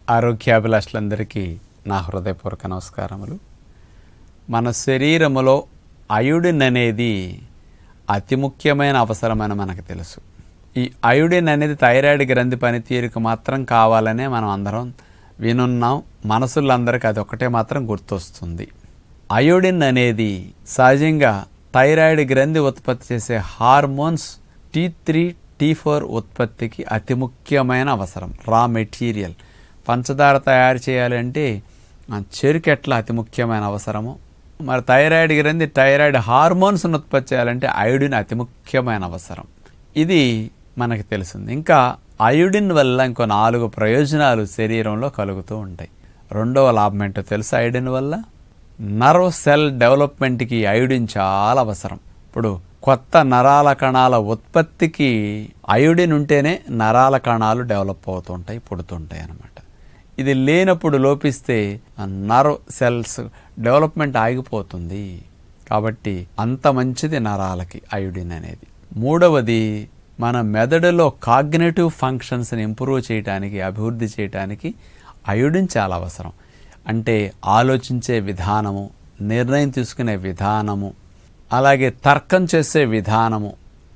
ఆరోగ్యాభిలాషులందరికీ నా హృదయపూర్వక నమస్కారములు మన శరీరములో అయోడిన్ అనేది అతి ముఖ్యమైన అవసరమని మనకు తెలుసు ఈ అయోడిన్ అనేది థైరాయిడ్ గ్రంథి పనితీరుకు మాత్రం కావాలనే మనం అందరం వినున్నాం మనసులందరికీ అది ఒకటే మాత్రం గుర్తొస్తుంది అయోడిన్ అనేది సహజంగా థైరాయిడ్ గ్రంథి ఉత్పత్తి చేసే hormones T three T four ఉత్పత్తికి అతి ముఖ్యమైన అవసరం రా మెటీరియల్ పంచదార తయారు చేయాలంటే ఆ చెరుకు ఎట్లా అతి ముఖ్యమైన అవసరము మరి థైరాయిడ్ గ్రంథి థైరాయిడ్ హార్మోన్స్ను ఉత్పత్తి చేయాలంటే అయోడిన్ అతి ముఖ్యమైన అవసరం ఇది మనకు తెలిసింది ఇంకా అయోడిన్ వల్ల ఇంకో నాలుగు ప్రయోజనాలు శరీరంలో కలుగుతూ ఉంటాయి రెండవ లాభం ఏంటో తెలుసు అయోడిన్ వల్ల నర్వ్ సెల్ డెవలప్మెంట్కి అయోడిన్ చాలా అవసరం ఇప్పుడు కొత్త నరాల కణాల ఉత్పత్తికి అయోడిన్ ఉంటేనే నరాల కణాలు డెవలప్ అవుతుంటాయి పుడుతుంటాయి అన్నమాట ఇది లేనప్పుడు లోపిస్తే ఆ నర్వ్ సెల్స్ డెవలప్మెంట్ ఆగిపోతుంది కాబట్టి అంత మంచిది నరాలకి అయోడిన్ అనేది మూడవది మన మెదడులో కాగ్నేటివ్ ఫంక్షన్స్ని ఇంప్రూవ్ చేయడానికి అభివృద్ధి చేయడానికి అయోడిన్ చాలా అవసరం అంటే ఆలోచించే విధానము నిర్ణయం తీసుకునే విధానము అలాగే తర్కం చేసే విధానము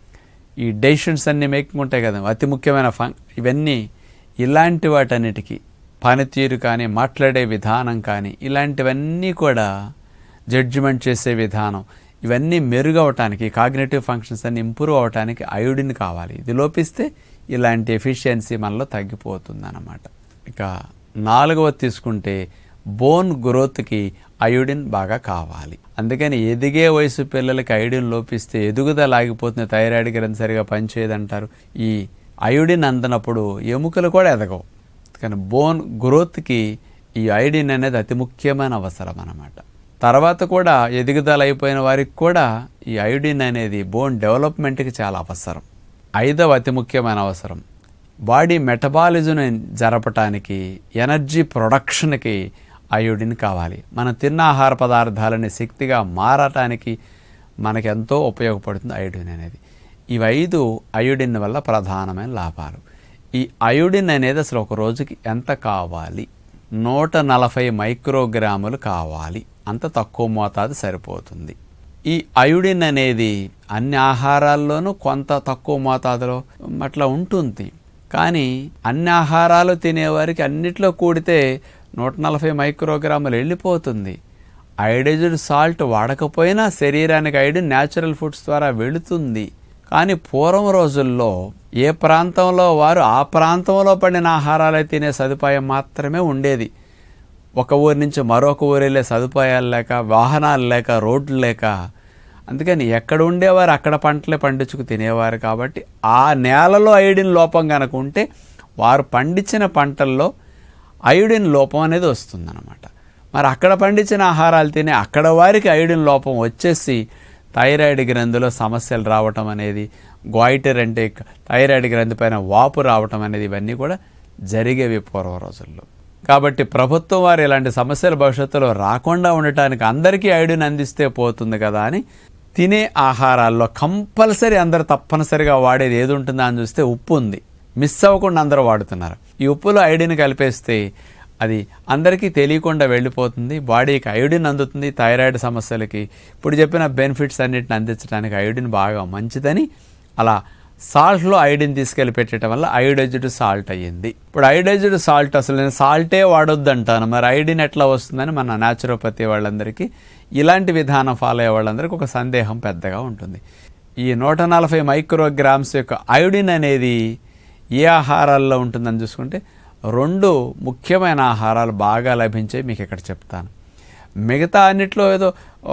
ఈ డెసిషన్స్ అన్నీ మేకింగ్ ఉంటాయి కదా అతి ముఖ్యమైన ఫంక్ ఇవన్నీ ఇలాంటి వాటన్నిటికీ పనితీరు కానీ మాట్లాడే విధానం కానీ ఇలాంటివన్నీ కూడా జడ్జిమెంట్ చేసే విధానం ఇవన్నీ మెరుగవటానికి కాగ్నేటివ్ ఫంక్షన్స్ అన్ని ఇంప్రూవ్ అవటానికి అయోడిన్ కావాలి ఇది లోపిస్తే ఇలాంటి ఎఫిషియన్సీ మనలో తగ్గిపోతుంది అన్నమాట ఇక నాలుగవది తీసుకుంటే బోన్ గ్రోత్కి అయోడిన్ బాగా కావాలి అందుకని ఎదిగే వయసు పిల్లలకి అయోడిన్ లోపిస్తే ఎదుగుదల ఆగిపోతుంది థైరాయిడ్ గ్రంథి సరిగా పనిచేయదంటారు ఈ అయోడిన్ అందినప్పుడు ఎముకలు కూడా ఎదగవు కానీ బోన్ గ్రోత్కి ఈ అయోడిన్ అనేది అతి ముఖ్యమైన అవసరం అన్నమాట తర్వాత కూడా ఎదుగుదల అయిపోయిన వారికి కూడా ఈ అయోడిన్ అనేది బోన్ డెవలప్మెంట్కి చాలా అవసరం ఐదవ అతి ముఖ్యమైన అవసరం బాడీ మెటబాలిజంని జరపటానికి ఎనర్జీ ప్రొడక్షన్కి అయోడిన్ కావాలి మనం తిన్న ఆహార పదార్థాలని శక్తిగా మారటానికి మనకి ఎంతో ఉపయోగపడుతుంది అయోడిన్ అనేది ఇవి ఐదు అయోడిన్ వల్ల ప్రధానమైన లాభాలు ఈ అయోడిన్ అనేది అసలు ఒక రోజుకి ఎంత కావాలి నూట నలభై మైక్రోగ్రాములు కావాలి అంత తక్కువ మోతాదు సరిపోతుంది ఈ అయోడిన్ అనేది అన్ని ఆహారాల్లోనూ కొంత తక్కువ మోతాదులో అట్లా ఉంటుంది కానీ అన్ని ఆహారాలు తినేవారికి అన్నిట్లో కూడితే నూట నలభై మైక్రోగ్రాములు వెళ్ళిపోతుంది ఐడైజ్డ్ సాల్ట్ వాడకపోయినా శరీరానికి ఐడిన్ న్యాచురల్ ఫుడ్స్ ద్వారా వెళుతుంది కానీ పూర్వం రోజుల్లో ఏ ప్రాంతంలో వారు ఆ ప్రాంతంలో పడిన ఆహారాలు తినే సదుపాయం మాత్రమే ఉండేది ఒక ఊరి నుంచి మరొక ఊరు వెళ్ళే సదుపాయాలు లేక వాహనాలు లేక రోడ్లు లేక అందుకని ఎక్కడ ఉండేవారు అక్కడ పంటలే పండించుకు తినేవారు కాబట్టి ఆ నేలలో అయోడిన్ లోపం కనుక ఉంటే వారు పండించిన పంటల్లో అయోడిన్ లోపం అనేది వస్తుందన్నమాట మరి అక్కడ పండించిన ఆహారాలు తినే అక్కడ వారికి అయోడిన్ లోపం వచ్చేసి థైరాయిడ్ గ్రంథిలో సమస్యలు రావటం అనేది గ్వాయిటర్ అంటే థైరాయిడ్ గ్రంథి పైన వాపు రావటం అనేది ఇవన్నీ కూడా జరిగేవి పూర్వ రోజుల్లో కాబట్టి ప్రభుత్వం వారు ఇలాంటి సమస్యలు భవిష్యత్తులో రాకుండా ఉండటానికి అందరికీ అయోడిన్ అందిస్తే పోతుంది కదా అని తినే ఆహారాల్లో కంపల్సరీ అందరూ తప్పనిసరిగా వాడేది ఏది ఉంటుందా అని చూస్తే ఉప్పు ఉంది మిస్ అవ్వకుండా అందరూ వాడుతున్నారు ఈ ఉప్పులో అయోడిన్ కలిపేస్తే అది అందరికీ తెలియకుండా వెళ్ళిపోతుంది బాడీకి అయోడిన్ అందుతుంది థైరాయిడ్ సమస్యలకి ఇప్పుడు చెప్పిన బెనిఫిట్స్ అన్నిటిని అందించడానికి అయోడిన్ బాగా మంచిదని అలా సాల్ట్లో అయోడిన్ తీసుకెళ్ళి పెట్టడం వల్ల అయోడైజ్డ్ సాల్ట్ అయ్యింది ఇప్పుడు అయోడైజ్డ్ సాల్ట్ అసలు నేను సాల్టే వాడొద్దు అంటాను మరి అయోడిన్ ఎట్లా వస్తుందని మన న్యాచురోపతి వాళ్ళందరికీ ఇలాంటి విధానం ఫాలో అయ్యే వాళ్ళందరికీ ఒక సందేహం పెద్దగా ఉంటుంది ఈ నూట నలభై మైక్రోగ్రామ్స్ యొక్క అయోడిన్ అనేది ఏ ఆహారాల్లో ఉంటుందని చూసుకుంటే రెండు ముఖ్యమైన ఆహారాలు బాగా లభించాయి మీకు ఇక్కడ చెప్తాను మిగతా అన్నిట్లో ఏదో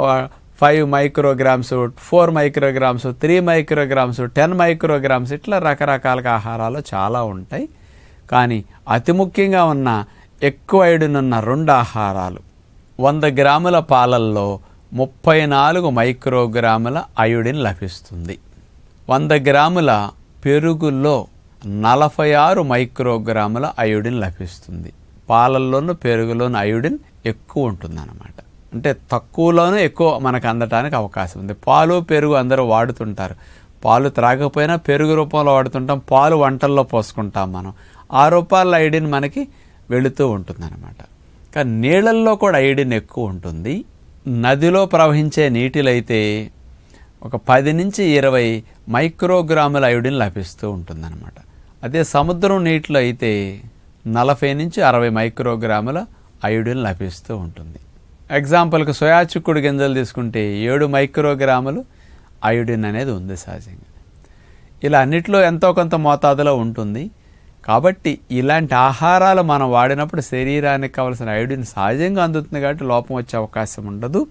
five micrograms four micrograms three micrograms ten micrograms ఇట్లా రకరకాలుగా ఆహారాలు చాలా ఉంటాయి కానీ అతి ముఖ్యంగా ఉన్న ఎక్కువ ఐడిన్ ఉన్న రెండు ఆహారాలు వంద గ్రాముల పాలల్లో ముప్పై నాలుగు మైక్రోగ్రాముల అయోడిన్ లభిస్తుంది వంద గ్రాముల పెరుగులో నలభై ఆరు మైక్రోగ్రాముల అయోడిన్ లభిస్తుంది పాలల్లోనూ పెరుగులోను అయోడిన్ ఎక్కువ ఉంటుందన్నమాట అంటే తక్కువలోనే ఎక్కువ మనకు అందటానికి అవకాశం ఉంది పాలు పెరుగు అందరూ వాడుతుంటారు పాలు త్రాగకపోయినా పెరుగు రూపంలో వాడుతుంటాం పాలు వంటల్లో పోసుకుంటాం మనం ఆ రూపాయల ఐడిన్ మనకి వెళుతూ ఉంటుందన్నమాట కానీ నీళ్ళల్లో కూడా అయోడిన్ ఎక్కువ ఉంటుంది నదిలో ప్రవహించే నీటిలో అయితే ఒక పది నుంచి ఇరవై మైక్రోగ్రాముల అయోడిన్ లభిస్తూ ఉంటుందన్నమాట అదే సముద్రం నీటిలో అయితే నలభై నుంచి అరవై మైక్రోగ్రాముల అయోడిన్ లభిస్తూ ఉంటుంది ఎగ్జాంపుల్కి సోయా చిక్కుడు గింజలు తీసుకుంటే ఏడు మైక్రోగ్రాములు అయోడిన్ అనేది ఉంది సహజంగా ఇలా అన్నిట్లో ఎంతో కొంత మోతాదులో ఉంటుంది కాబట్టి ఇలాంటి ఆహారాలు మనం వాడినప్పుడు శరీరానికి కావాల్సిన అయోడిన్ సహజంగా అందుతుంది కాబట్టి లోపం వచ్చే అవకాశం ఉండదు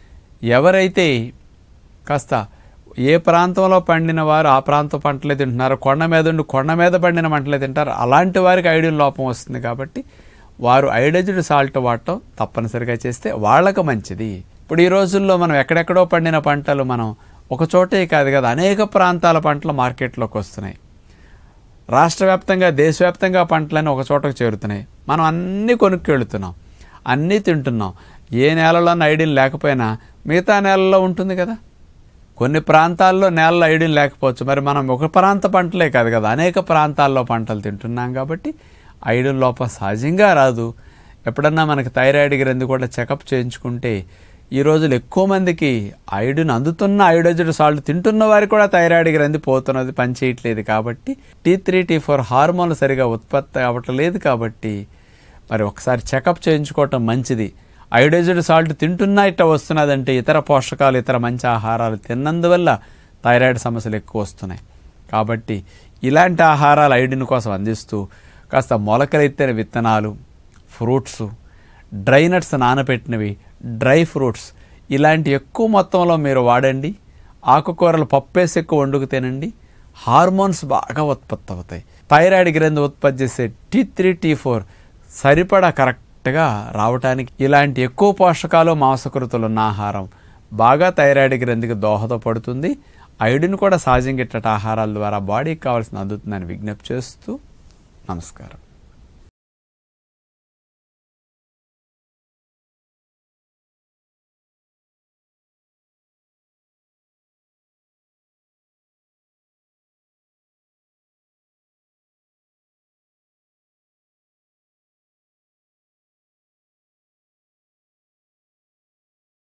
ఎవరైతే కాస్త ఏ ప్రాంతంలో పండిన వారు ఆ ప్రాంతం పంటలే తింటున్నారు కొండ మీద ఉండి కొండ మీద పండిన పంటలే తింటారు అలాంటి వారికి ఐడిన్ లోపం వస్తుంది కాబట్టి వారు ఐడైజ్డ్ సాల్ట్ వాడటం తప్పనిసరిగా చేస్తే వాళ్ళకు మంచిది ఇప్పుడు ఈ రోజుల్లో మనం ఎక్కడెక్కడో పండిన పంటలు మనం ఒక చోటే కాదు కదా అనేక ప్రాంతాల పంటలు మార్కెట్లోకి వస్తున్నాయి రాష్ట్ర వ్యాప్తంగా దేశవ్యాప్తంగా పంటలన్నీ ఒక చోటకు చేరుతున్నాయి మనం అన్నీ కొనుక్కెళ్తున్నాం అన్నీ తింటున్నాం ఏ నేలలో ఐడిన్ లేకపోయినా మిగతా నేలలో ఉంటుంది కదా కొన్ని ప్రాంతాల్లో నేలలో ఐడిన్ లేకపోవచ్చు మరి మనం ఒక ప్రాంత పంటలే కాదు కదా అనేక ప్రాంతాల్లో పంటలు తింటున్నాం కాబట్టి ఐడిన్ లోపం సహజంగా రాదు ఎప్పుడన్నా మనకి థైరాయిడ్ గ్రంథి కూడా చెకప్ చేయించుకుంటే ఈ రోజులు ఎక్కువ మందికి ఐడిన్ అందుతున్న ఐడోజెడ్ సాల్ట్ తింటున్న వారికి కూడా థైరాయిడ్ గ్రంథి పోతున్నది పనిచేయట్లేదు కాబట్టి టీ త్రీ టీ ఫోర్ హార్మోన్లు సరిగా ఉత్పత్తి అవ్వట్లేదు కాబట్టి మరి ఒకసారి చెకప్ చేయించుకోవటం మంచిది ఐడోజెడ్ సాల్ట్ తింటున్నా ఇట్ట వస్తున్నదంటే ఇతర పోషకాలు ఇతర మంచి ఆహారాలు తిన్నందువల్ల థైరాయిడ్ సమస్యలు ఎక్కువ వస్తున్నాయి కాబట్టి ఇలాంటి ఆహారాలు ఐడిన్ కోసం అందిస్తూ కాస్త మొలకలెత్తిన విత్తనాలు ఫ్రూట్స్ డ్రై నట్స్ నానబెట్టినవి డ్రై ఫ్రూట్స్ ఇలాంటి ఎక్కువ మొత్తంలో మీరు వాడండి ఆకుకూరలు పప్పేసి ఎక్కువ వండుకు తినండి హార్మోన్స్ బాగా ఉత్పత్తి అవుతాయి థైరాయిడ్ గ్రంథి ఉత్పత్తి చేసే టీ త్రీ టీ ఫోర్ సరిపడా కరెక్ట్గా రావటానికి ఇలాంటి ఎక్కువ పోషకాలు మాంసకృతులు ఉన్న ఆహారం బాగా థైరాయిడ్ గ్రంథికి దోహదపడుతుంది ఐడిన్ కూడా సహజంగా ఇట్టటి ఆహారాల ద్వారా బాడీకి కావాల్సిన అందుతుందని విజ్ఞప్తి చేస్తూ నమస్కారం